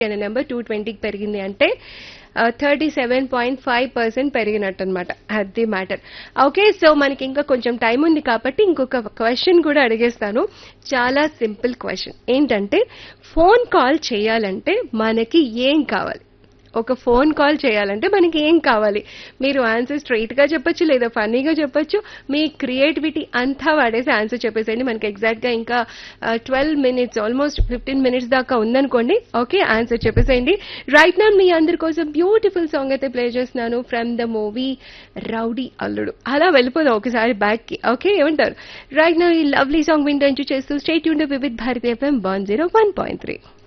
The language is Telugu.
అనే నెంబర్ టూ ట్వంటీకి పెరిగింది అంటే thirty seven point five percent పెరిగినట్టు అనమాట అది మ్యాటర్ ఓకే సో మనకి ఇంకా కొంచెం టైం ఉంది కాబట్టి ఇంకొక క్వశ్చన్ కూడా అడిగేస్తాను చాలా సింపుల్ క్వశ్చన్ ఏంటంటే ఫోన్ కాల్ చేయాలంటే మనకి ఏం కావాలి ఒక ఫోన్ కాల్ చేయాలంటే మనకి ఏం కావాలి మీరు ఆన్సర్ స్ట్రైట్ గా చెప్పొచ్చు లేదా ఫన్నీగా చెప్పొచ్చు మీ క్రియేటివిటీ అంతా వాడేసి ఆన్సర్ చెప్పేసేయండి మనకి ఎగ్జాక్ట్ గా ఇంకా twelve minutes almost fifteen minutes దాకా ఉందనుకోండి ఓకే ఆన్సర్ చెప్పేసేయండి రైట్ నా మీ అందరి కోసం బ్యూటిఫుల్ సాంగ్ అయితే ప్లే చేస్తున్నాను from the movie Rowdy Alludu అలా వెళ్ళిపోదాం ఒకసారి బ్యాక్ కి ఓకే ఏమంటారు రైట్ నా ఈ లవ్లీ సాంగ్ వింటూ ఎంజాయ్ చేస్తూ స్టేట్ యూన్ Vividh Bharati FM one zero one point three